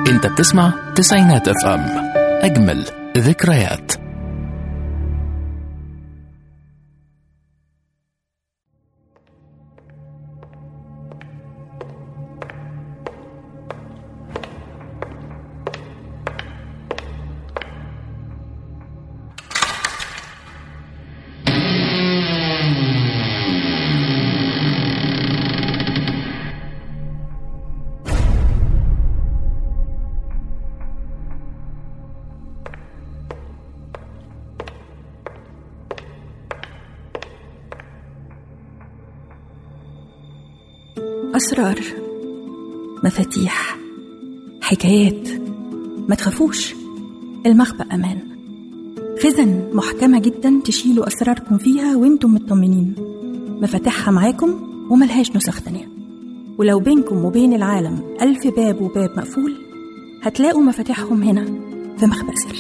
انت بتسمع تسعينات اف ام اجمل ذكريات أسرار مفاتيح حكايات ما تخافوش المخبأ أمان خزن محكمة جدا تشيلوا أسراركم فيها وانتم مطمنين مفاتيحها معاكم وملهاش نسخ تانية ولو بينكم وبين العالم ألف باب وباب مقفول هتلاقوا مفاتيحهم هنا في مخبأ سري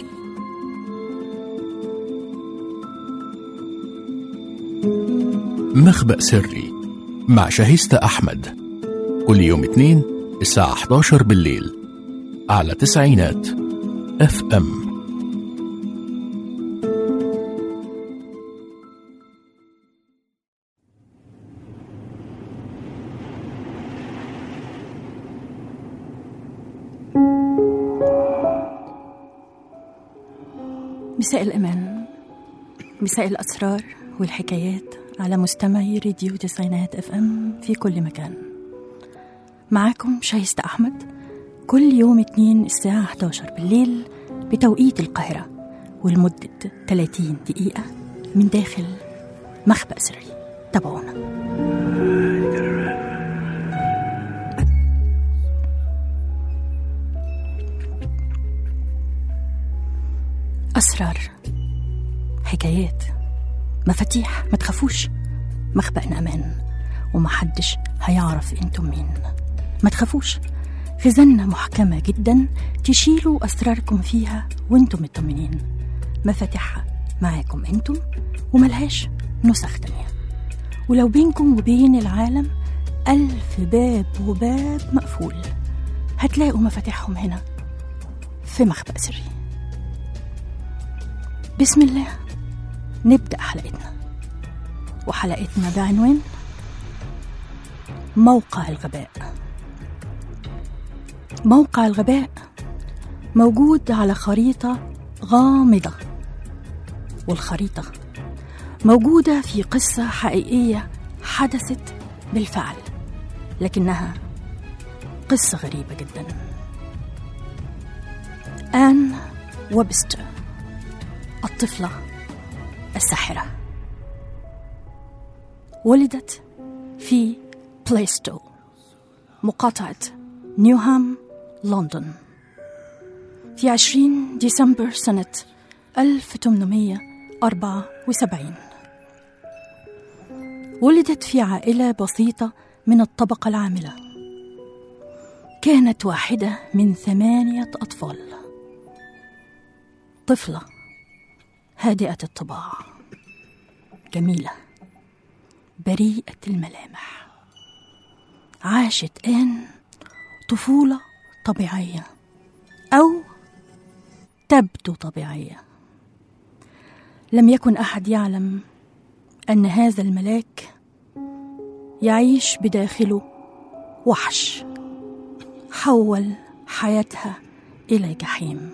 مخبأ سري مع شاهستة أحمد كل يوم اثنين الساعة 11 بالليل على تسعينات اف ام مساء الأمان مساء الأسرار والحكايات على مستمعي راديو تسعينات اف ام في كل مكان معاكم شايستة أحمد كل يوم اتنين الساعة 11 بالليل بتوقيت القاهرة ولمدة 30 دقيقة من داخل مخبأ سري تابعونا أسرار حكايات مفاتيح ما تخافوش مخبأنا أمان ومحدش هيعرف انتم مين ما تخافوش خزانة محكمة جدا تشيلوا أسراركم فيها وانتم مطمنين مفاتيحها معاكم انتم وملهاش نسخ تانية ولو بينكم وبين العالم ألف باب وباب مقفول هتلاقوا مفاتيحهم هنا في مخبأ سري بسم الله نبدأ حلقتنا وحلقتنا بعنوان موقع الغباء موقع الغباء موجود على خريطة غامضة والخريطة موجودة في قصة حقيقية حدثت بالفعل لكنها قصة غريبة جدا آن وبستر الطفلة الساحرة ولدت في بلايستو مقاطعة نيوهام لندن في 20 ديسمبر سنة 1874 ولدت في عائلة بسيطة من الطبقة العاملة كانت واحدة من ثمانية أطفال طفلة هادئة الطباع جميلة بريئة الملامح عاشت آن طفولة طبيعية أو تبدو طبيعية لم يكن أحد يعلم أن هذا الملاك يعيش بداخله وحش حول حياتها إلى جحيم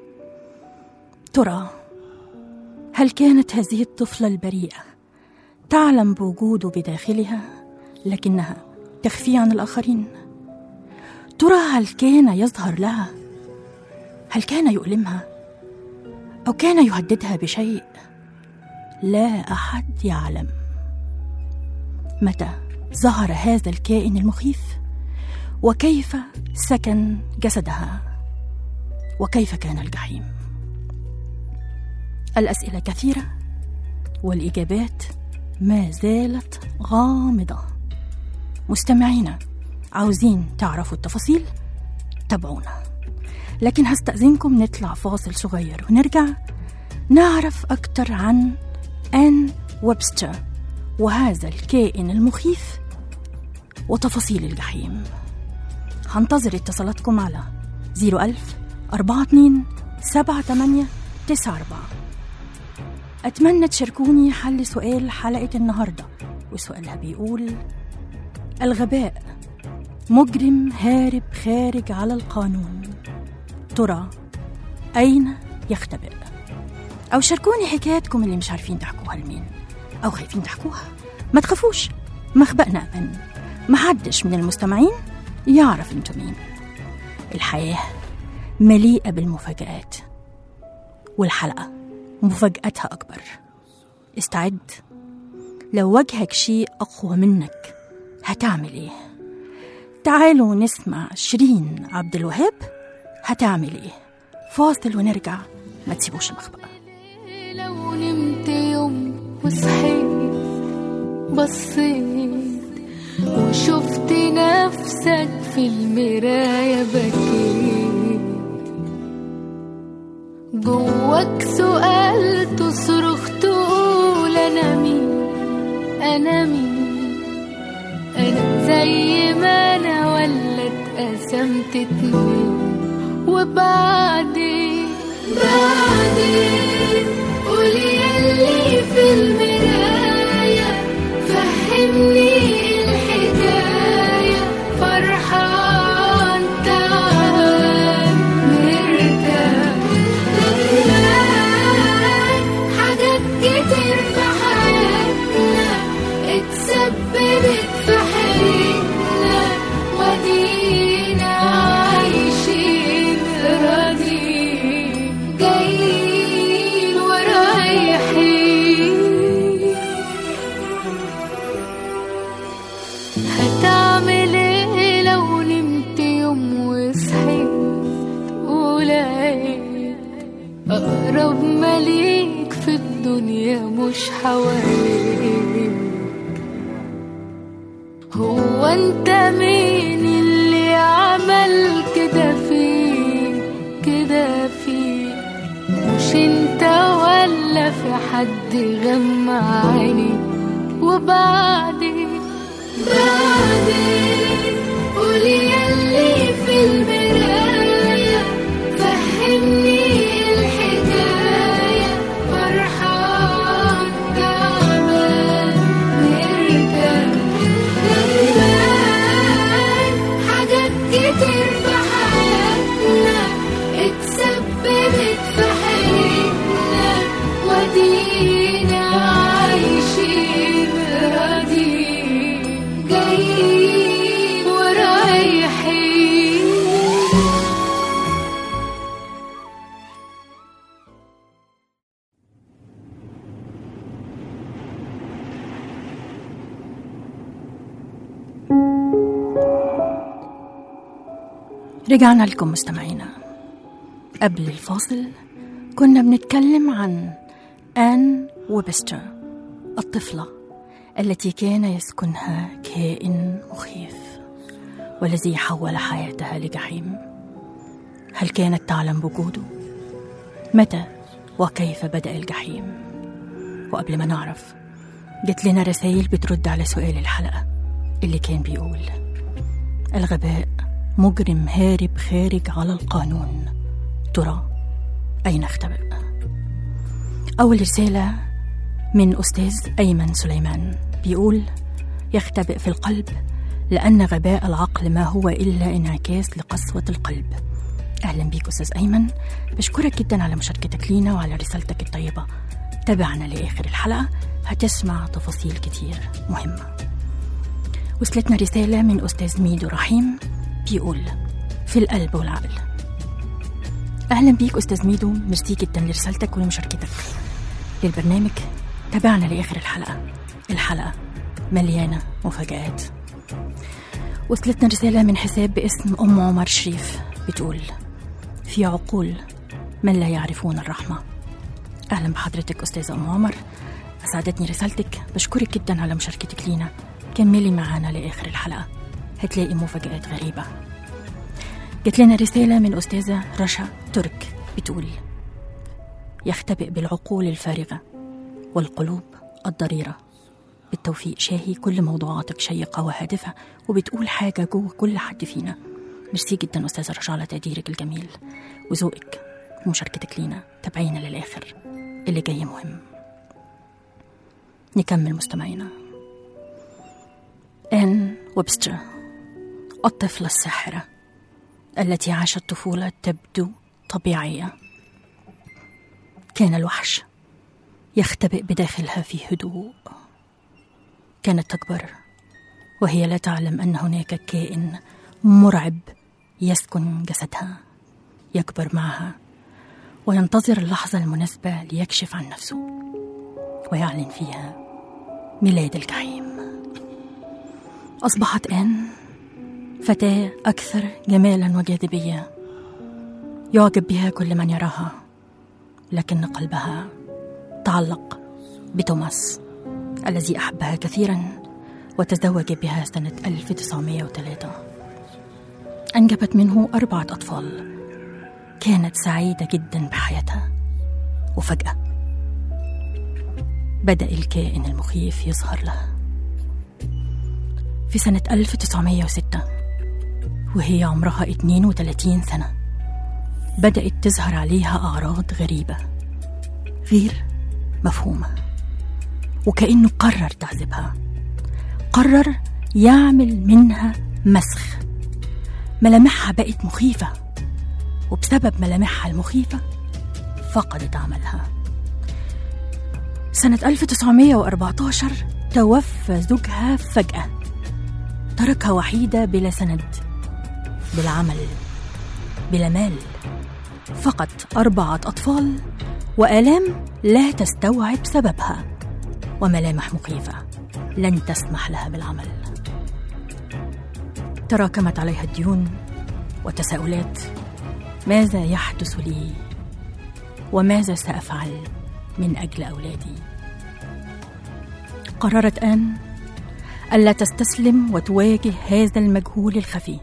ترى هل كانت هذه الطفلة البريئة تعلم بوجوده بداخلها لكنها تخفيه عن الآخرين؟ ترى هل كان يظهر لها؟ هل كان يؤلمها؟ أو كان يهددها بشيء؟ لا أحد يعلم متى ظهر هذا الكائن المخيف وكيف سكن جسدها وكيف كان الجحيم الأسئلة كثيرة والإجابات ما زالت غامضة مستمعينا عاوزين تعرفوا التفاصيل تابعونا لكن هستأذنكم نطلع فاصل صغير ونرجع نعرف أكتر عن آن ويبستر وهذا الكائن المخيف وتفاصيل الجحيم هنتظر اتصالاتكم على 01000 42 78 94 أتمنى تشاركوني حل سؤال حلقة النهاردة وسؤالها بيقول الغباء مجرم هارب خارج على القانون ترى أين يختبئ؟ أو شاركوني حكاياتكم اللي مش عارفين تحكوها لمين أو خايفين تحكوها ما تخافوش مخبأنا أمن محدش من المستمعين يعرف انتوا مين الحياة مليئة بالمفاجآت والحلقة مفاجأتها أكبر استعد لو واجهك شيء أقوى منك هتعمل إيه؟ تعالوا نسمع شيرين عبد الوهاب هتعمل إيه؟ فاصل ونرجع ما تسيبوش المخبأ لو نمت يوم وصحيت بصيت وشفت نفسك في المراية بكيت جواك سؤال تصرخ تقول أنا مين أنا مين أنا زي ما أنا ولا اتقسمت اتنين وبعدين بعدين قولي يلي في المراية فهمني الحكاية فرحان تعال مرتاح ندمان حاجات كتير في حياتنا اتسببت في حياتنا ودينا عايشين راضيين جايين ورايحين هتعمل ايه لو نمت يوم وصحيت ولقيت اقرب مليك في الدنيا مش حواليك هو انت مين اللي عمل كده فيك كده فيك مش انت ولا في حد غمى عينيك وبعدين بعدين قولي يلي في المراية فهمني الحكاية فرحان تعبان مرتاح ندمان حاجات كتير في حياتنا اتسببت في حياتنا ودينا عايشين راضيين جايين ورايحين رجعنا لكم مستمعينا قبل الفاصل كنا بنتكلم عن آن ويبستر الطفلة التي كان يسكنها كائن مخيف والذي حول حياتها لجحيم هل كانت تعلم بوجوده؟ متى وكيف بدأ الجحيم؟ وقبل ما نعرف جت لنا رسائل بترد على سؤال الحلقة اللي كان بيقول الغباء مجرم هارب خارج على القانون ترى أين اختبئ؟ أول رسالة من أستاذ أيمن سليمان بيقول يختبئ في القلب لأن غباء العقل ما هو إلا انعكاس لقسوة القلب أهلا بيك أستاذ أيمن بشكرك جدا على مشاركتك لينا وعلى رسالتك الطيبة تابعنا لآخر الحلقة هتسمع تفاصيل كتير مهمة وصلتنا رسالة من أستاذ ميدو رحيم بيقول في القلب والعقل أهلا بيك أستاذ ميدو ميرسي جدا لرسالتك ولمشاركتك للبرنامج تابعنا لآخر الحلقة الحلقة مليانة مفاجآت وصلتنا رسالة من حساب باسم أم عمر شريف بتقول في عقول من لا يعرفون الرحمة أهلا بحضرتك أستاذة أم عمر أسعدتني رسالتك بشكرك جدا على مشاركتك لينا كملي معانا لآخر الحلقة هتلاقي مفاجآت غريبة جت لنا رسالة من أستاذة رشا ترك بتقول يختبئ بالعقول الفارغة والقلوب الضريرة بالتوفيق شاهي كل موضوعاتك شيقة وهادفة وبتقول حاجة جوه كل حد فينا ميرسي جدا أستاذة رشا على تقديرك الجميل وذوقك ومشاركتك لينا تابعينا للآخر اللي جاي مهم نكمل مستمعينا آن ويبستر الطفلة الساحرة التي عاشت طفولة تبدو طبيعية كان الوحش يختبئ بداخلها في هدوء كانت تكبر وهي لا تعلم ان هناك كائن مرعب يسكن جسدها يكبر معها وينتظر اللحظه المناسبه ليكشف عن نفسه ويعلن فيها ميلاد الجحيم اصبحت ان فتاه اكثر جمالا وجاذبيه يعجب بها كل من يراها لكن قلبها تعلق بتوماس الذي أحبها كثيرا وتزوج بها سنة 1903 أنجبت منه أربعة أطفال كانت سعيدة جدا بحياتها وفجأة بدأ الكائن المخيف يظهر لها في سنة 1906 وهي عمرها 32 سنة بدأت تظهر عليها أعراض غريبة غير مفهومة وكأنه قرر تعذيبها قرر يعمل منها مسخ ملامحها بقت مخيفة وبسبب ملامحها المخيفة فقدت عملها سنة 1914 توفى زوجها فجأة تركها وحيدة بلا سند بلا عمل بلا مال فقط أربعة أطفال وآلام لا تستوعب سببها وملامح مخيفة لن تسمح لها بالعمل تراكمت عليها الديون وتساؤلات ماذا يحدث لي وماذا سأفعل من أجل أولادي قررت آن ألا تستسلم وتواجه هذا المجهول الخفي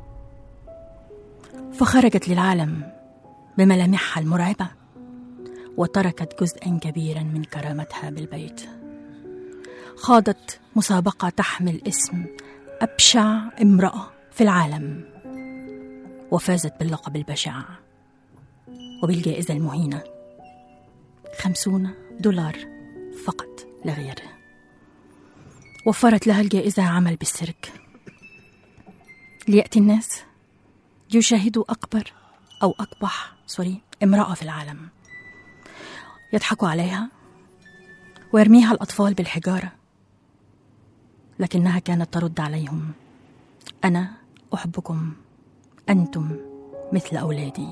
فخرجت للعالم بملامحها المرعبة وتركت جزءا كبيرا من كرامتها بالبيت خاضت مسابقة تحمل اسم أبشع امرأة في العالم وفازت باللقب البشع وبالجائزة المهينة خمسون دولار فقط لا غير وفرت لها الجائزة عمل بالسيرك ليأتي الناس يشاهدوا أكبر أو أقبح سوري امرأة في العالم يضحكوا عليها ويرميها الأطفال بالحجارة لكنها كانت ترد عليهم أنا أحبكم أنتم مثل أولادي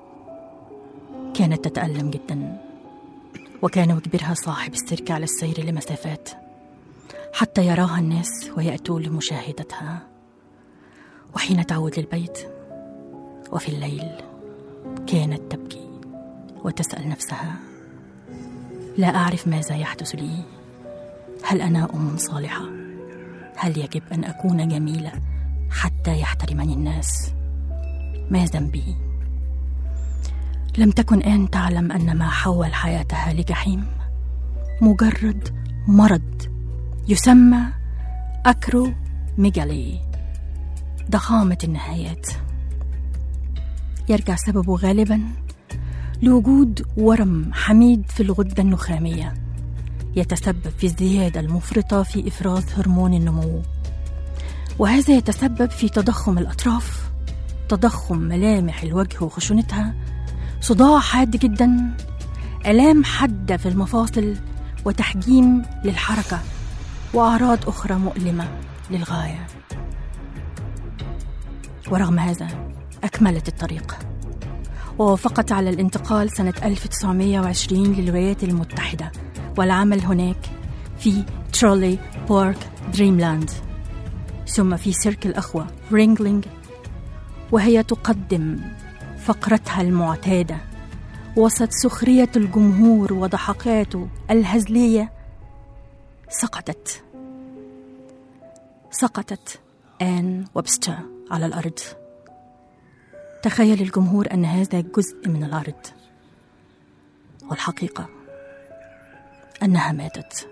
كانت تتألم جدا وكان يجبرها صاحب السيرك على السير لمسافات حتى يراها الناس ويأتوا لمشاهدتها وحين تعود للبيت وفي الليل كانت تبكي وتسأل نفسها لا أعرف ماذا يحدث لي هل أنا أم صالحة؟ هل يجب أن أكون جميلة حتى يحترمني الناس؟ ما ذنبي؟ لم تكن آن تعلم أن ما حول حياتها لجحيم مجرد مرض يسمى أكرو ميجالي ضخامة النهايات يرجع سببه غالبا لوجود ورم حميد في الغدة النخامية يتسبب في الزيادة المفرطة في إفراز هرمون النمو وهذا يتسبب في تضخم الأطراف تضخم ملامح الوجه وخشونتها صداع حاد جدا آلام حادة في المفاصل وتحجيم للحركة وأعراض أخرى مؤلمة للغاية ورغم هذا أكملت الطريق ووافقت على الانتقال سنة 1920 للولايات المتحدة والعمل هناك في ترولي بارك دريملاند ثم في سيرك الأخوة رينجلينج وهي تقدم فقرتها المعتادة وسط سخرية الجمهور وضحكاته الهزلية سقطت سقطت آن وبستر على الأرض تخيل الجمهور أن هذا جزء من الأرض والحقيقة أنها ماتت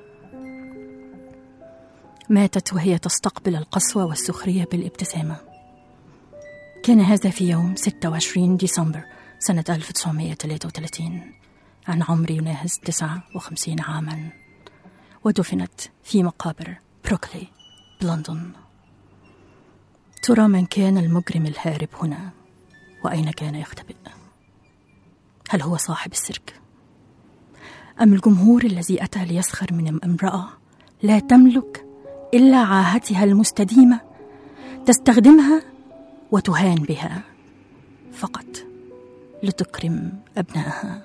ماتت وهي تستقبل القسوة والسخرية بالابتسامة كان هذا في يوم 26 ديسمبر سنة 1933 عن عمر يناهز 59 عاما ودفنت في مقابر بروكلي بلندن ترى من كان المجرم الهارب هنا وأين كان يختبئ هل هو صاحب السيرك أم الجمهور الذي أتى ليسخر من امرأة لا تملك إلا عاهتها المستديمة تستخدمها وتهان بها فقط لتكرم أبنائها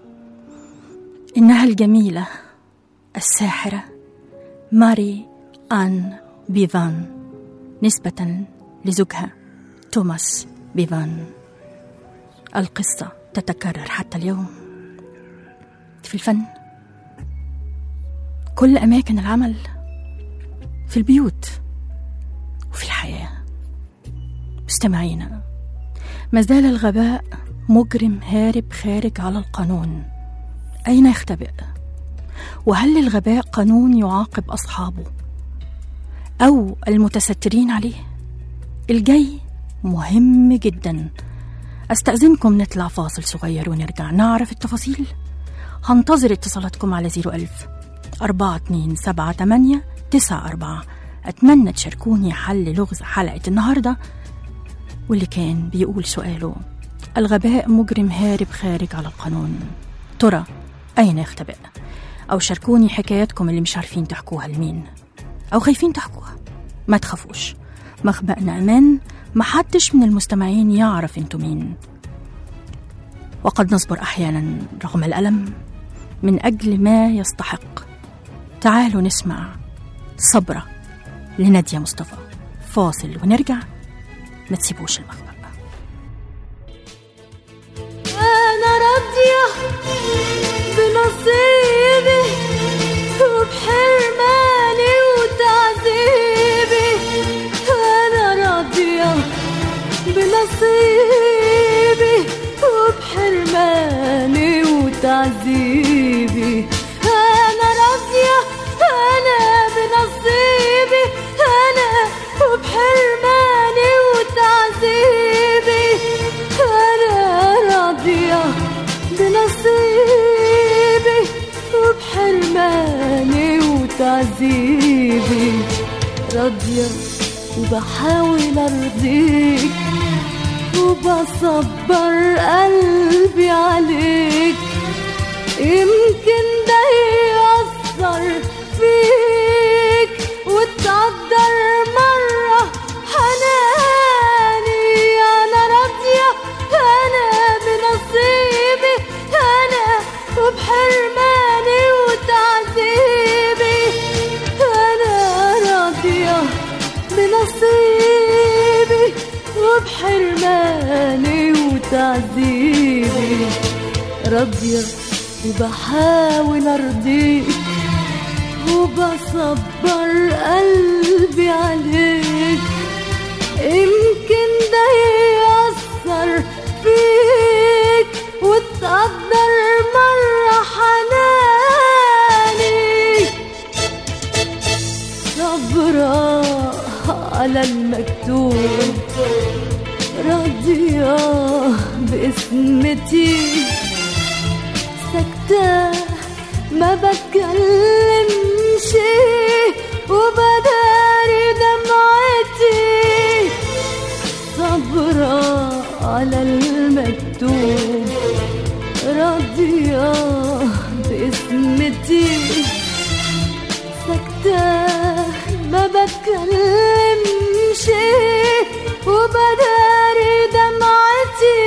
إنها الجميلة الساحرة ماري آن بيفان نسبة لزوجها توماس بيفان القصة تتكرر حتى اليوم في الفن كل أماكن العمل في البيوت وفي الحياة مستمعينا ما زال الغباء مجرم هارب خارج على القانون أين يختبئ؟ وهل للغباء قانون يعاقب أصحابه أو المتسترين عليه؟ الجاي مهم جدا أستأذنكم نطلع فاصل صغير ونرجع نعرف التفاصيل هنتظر اتصالاتكم على 01000 4278 94 أتمنى تشاركوني حل لغز حلقة النهاردة واللي كان بيقول سؤاله الغباء مجرم هارب خارج على القانون ترى أين يختبئ؟ أو شاركوني حكاياتكم اللي مش عارفين تحكوها لمين أو خايفين تحكوها ما تخافوش مخبأنا أمان محدش من المستمعين يعرف انتوا مين وقد نصبر أحيانا رغم الألم من أجل ما يستحق تعالوا نسمع صبرة لنادية مصطفى فاصل ونرجع ما تسيبوش المخبأ أنا راضية بنصيبي وبحرماني وتعذيبي أنا راضية بنصيبي وبحرماني وتعذيبي أنا راضية أنا بنصيبي أنا وبحرماني وتعذيبي أنا راضية بنصيبي وبحرماني وتعذيبي راضية وبحاول أرضيك وبصبر قلبي عليك يمكن ده يأثر فيك وتقدر مرة حناني أنا راضية أنا بنصيبي أنا وبحرماني وتعذيبي أنا راضية بنصيبي وبحرماني وتعذيبي راضية وبحاول أرضيك وبصبر قلبي عليك يمكن ده يأثر فيك وتقدر مرة حناني صبرة على المكتوب راضية باسمتي ساكتة ما بتكلمش وبداري دمعتي صبرة على المكتوب راضية باسمتي ساكتة ما بتكلمش وبداري دمعتي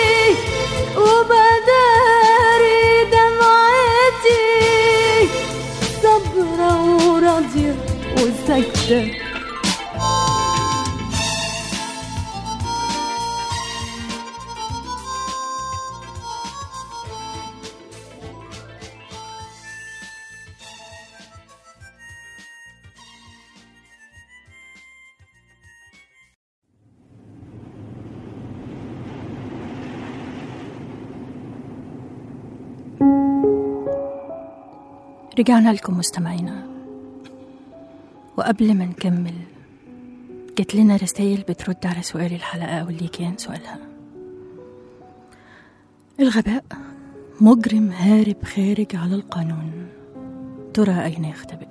وبداري دمعتي صبرة وراضية وساكتة رجعنا لكم مستمعينا وقبل ما نكمل جات لنا رسائل بترد على سؤال الحلقة واللي كان سؤالها الغباء مجرم هارب خارج على القانون ترى أين يختبئ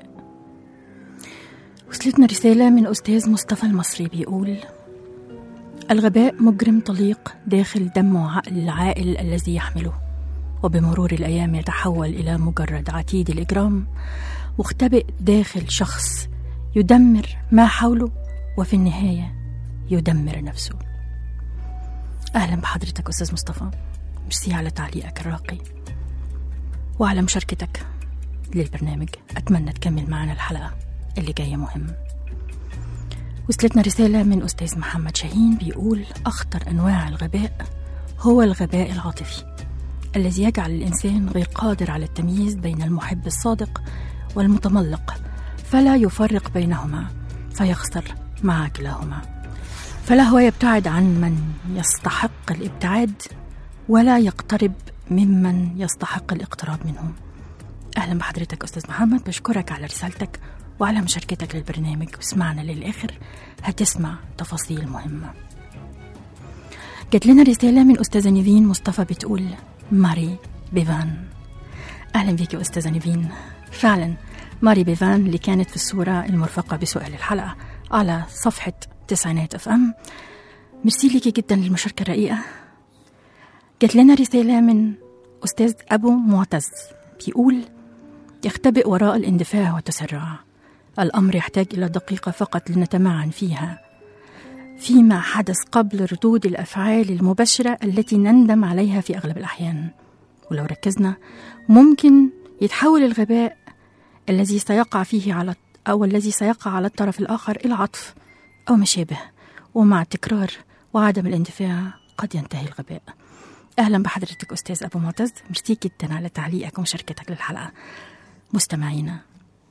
وصلتنا رسالة من أستاذ مصطفى المصري بيقول الغباء مجرم طليق داخل دم وعقل العاقل الذي يحمله وبمرور الأيام يتحول إلى مجرد عتيد الإجرام مختبئ داخل شخص يدمر ما حوله وفي النهاية يدمر نفسه أهلا بحضرتك أستاذ مصطفى ميرسي على تعليقك الراقي وعلى مشاركتك للبرنامج أتمنى تكمل معنا الحلقة اللي جاية مهم وصلتنا رسالة من أستاذ محمد شاهين بيقول أخطر أنواع الغباء هو الغباء العاطفي الذي يجعل الإنسان غير قادر على التمييز بين المحب الصادق والمتملق فلا يفرق بينهما فيخسر مع كلاهما فلا هو يبتعد عن من يستحق الابتعاد ولا يقترب ممن يستحق الاقتراب منهم أهلا بحضرتك أستاذ محمد بشكرك على رسالتك وعلى مشاركتك للبرنامج واسمعنا للآخر هتسمع تفاصيل مهمة جات لنا رسالة من أستاذة نيفين مصطفى بتقول ماري بيفان أهلا بيك يا أستاذة نيفين فعلا ماري بيفان اللي كانت في الصورة المرفقة بسؤال الحلقة على صفحة تسعينات اف ام ميرسي ليكي جدا للمشاركة الرقيقة جات لنا رسالة من أستاذ أبو معتز بيقول يختبئ وراء الاندفاع والتسرع الأمر يحتاج إلى دقيقة فقط لنتمعن فيها فيما حدث قبل ردود الأفعال المباشرة التي نندم عليها في أغلب الأحيان ولو ركزنا ممكن يتحول الغباء الذي سيقع فيه على أو الذي سيقع على الطرف الآخر إلى عطف أو ما شابه ومع التكرار وعدم الاندفاع قد ينتهي الغباء أهلا بحضرتك أستاذ أبو معتز ميرسي جدا على تعليقك ومشاركتك للحلقة مستمعينا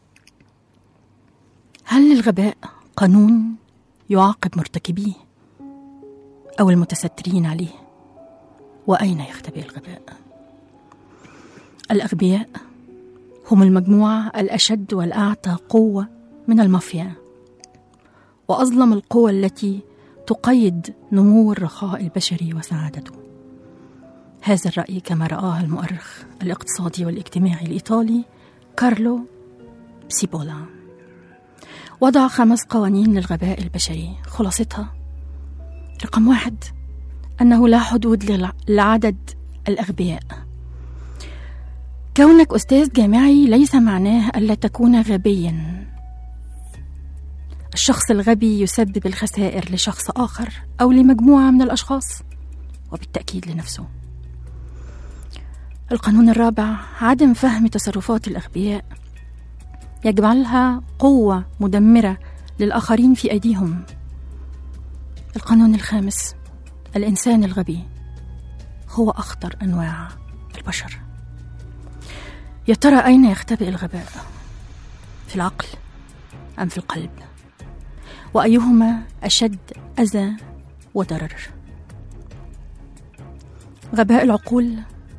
هل للغباء قانون يعاقب مرتكبيه أو المتسترين عليه وأين يختبئ الغباء الأغبياء هم المجموعة الأشد والأعتى قوة من المافيا وأظلم القوى التي تقيد نمو الرخاء البشري وسعادته هذا الرأي كما رآه المؤرخ الاقتصادي والاجتماعي الإيطالي كارلو بسيبولا وضع خمس قوانين للغباء البشري خلاصتها رقم واحد أنه لا حدود للع- لعدد الأغبياء كونك أستاذ جامعي ليس معناه ألا تكون غبيا الشخص الغبي يسبب الخسائر لشخص آخر أو لمجموعة من الأشخاص وبالتأكيد لنفسه القانون الرابع عدم فهم تصرفات الأغبياء يجعلها قوة مدمرة للآخرين في أيديهم القانون الخامس الإنسان الغبي هو أخطر أنواع البشر يا ترى أين يختبئ الغباء؟ في العقل أم في القلب؟ وأيهما أشد أذى وضرر؟ غباء العقول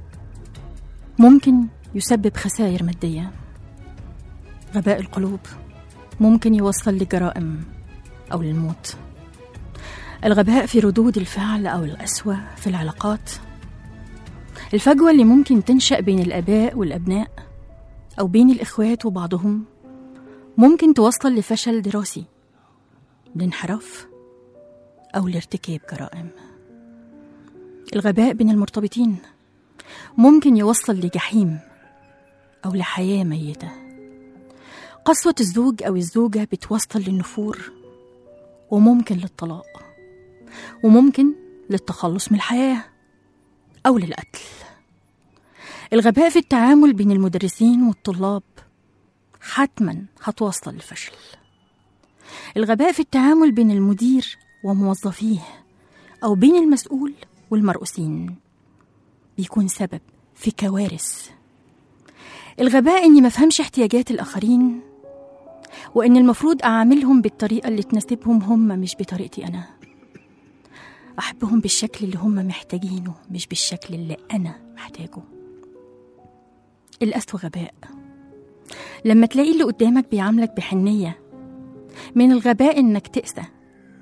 ممكن يسبب خسائر مادية غباء القلوب ممكن يوصل لجرائم أو للموت الغباء في ردود الفعل أو القسوة في العلاقات الفجوة اللي ممكن تنشأ بين الآباء والأبناء أو بين الإخوات وبعضهم ممكن توصل لفشل دراسي لانحراف أو لارتكاب جرائم الغباء بين المرتبطين ممكن يوصل لجحيم أو لحياة ميتة قسوة الزوج أو الزوجة بتوصل للنفور وممكن للطلاق وممكن للتخلص من الحياة أو للقتل الغباء في التعامل بين المدرسين والطلاب حتما هتوصل للفشل الغباء في التعامل بين المدير وموظفيه أو بين المسؤول والمرؤوسين بيكون سبب في كوارث الغباء إني مفهمش احتياجات الآخرين وإن المفروض أعاملهم بالطريقة اللي تناسبهم هم مش بطريقتي أنا أحبهم بالشكل اللي هم محتاجينه مش بالشكل اللي أنا محتاجه الأسوأ غباء لما تلاقي اللي قدامك بيعاملك بحنية من الغباء إنك تقسى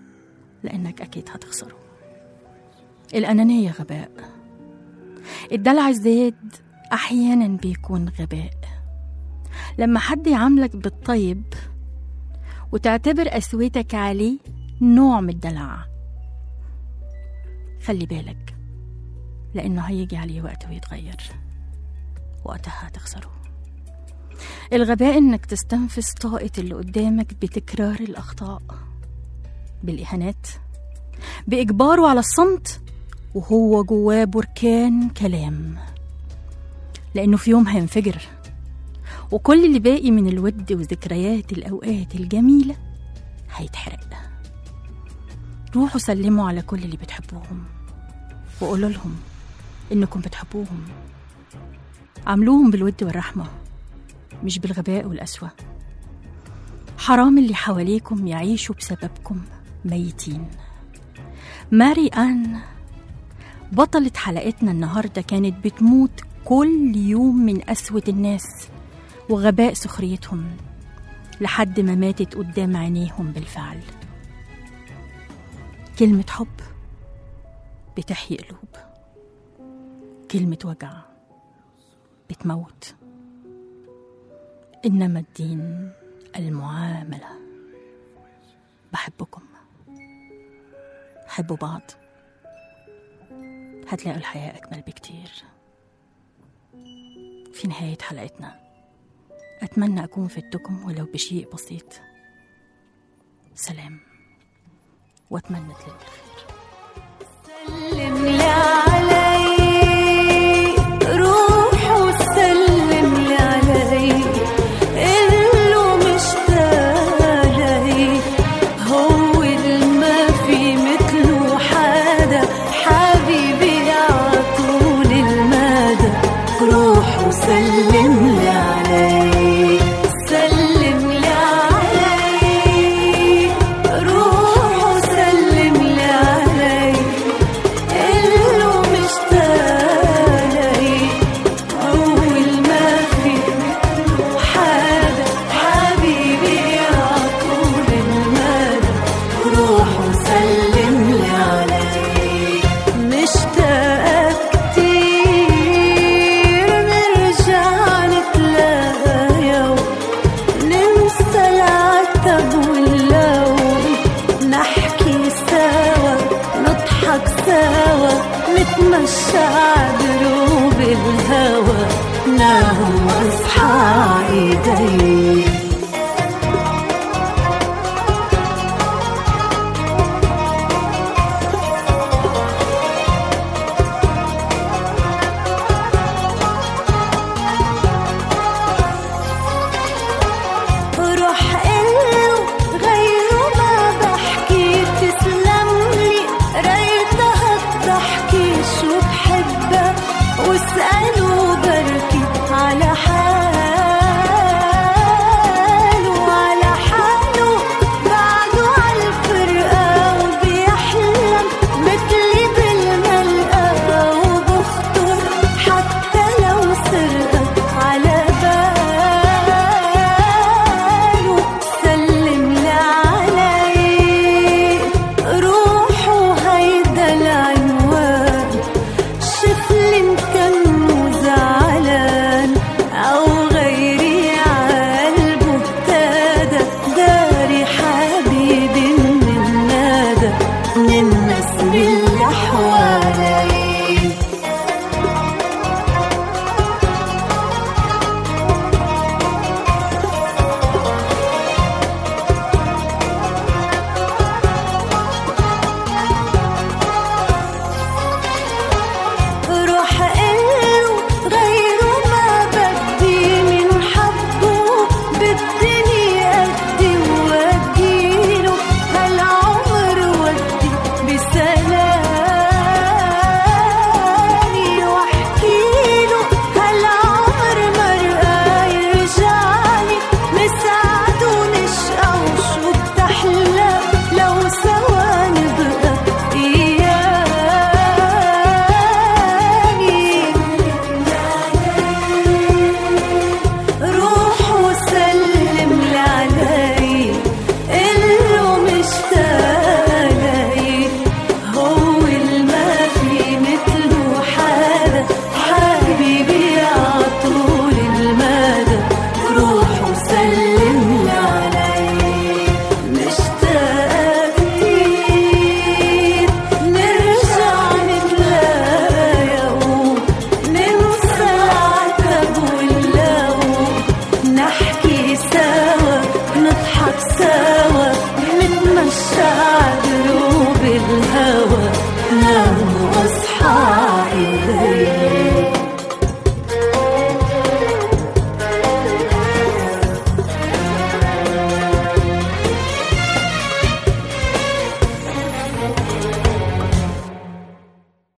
لأنك أكيد هتخسره الأنانية غباء الدلع الزياد أحيانا بيكون غباء لما حد يعاملك بالطيب وتعتبر قسوتك عليه نوع من الدلع خلي بالك لأنه هيجي عليه وقت ويتغير وقتها هتخسره الغباء إنك تستنفذ طاقة اللي قدامك بتكرار الأخطاء بالإهانات بإجباره على الصمت وهو جواه بركان كلام لأنه في يوم هينفجر وكل اللي باقي من الود وذكريات الأوقات الجميلة هيتحرق روحوا سلموا على كل اللي بتحبوهم وقولوا لهم إنكم بتحبوهم عاملوهم بالود والرحمة مش بالغباء والقسوة حرام اللي حواليكم يعيشوا بسببكم ميتين ماري آن بطلة حلقتنا النهاردة كانت بتموت كل يوم من قسوة الناس وغباء سخريتهم لحد ما ماتت قدام عينيهم بالفعل كلمة حب بتحيي قلوب كلمة وجع بتموت إنما الدين المعاملة بحبكم حبوا بعض هتلاقوا الحياة أجمل بكتير في نهاية حلقتنا أتمنى أكون فدتكم ولو بشيء بسيط سلام وأتمنى تلاقوا الخير سلم لي علي روح وسلم لي علي قله مشتاق لي هو اللي ما في مثله حدا حبيبي عطول المدى روح وسلم لي علي سلم لي علي روح وسلم لي علي قله مشتاق لي أول ما في مثله حدا حبيبي عطول المدى روح وسلم لي علي مشتاقة كتير نرجع نتلاقى ننسى العتب واللوم نحكي سوا نضحك سوا نتمشى عدروب الهوى نام واصحى ايدي روح قله غيره ما بحكي تسلم لي ريتها بتحكي شو بحبها واسأله بركي على حاله على حاله بعده عالفرقة وبيحلم مثلي بالملقى وبخطر حتى لو سرقت على باله سلم لي علي روح وهيدا العنوان شوف لي إن كان زعلان أو غيري عالقلبه ابتدى داري حبيبي من النادى من الناس بالأحوال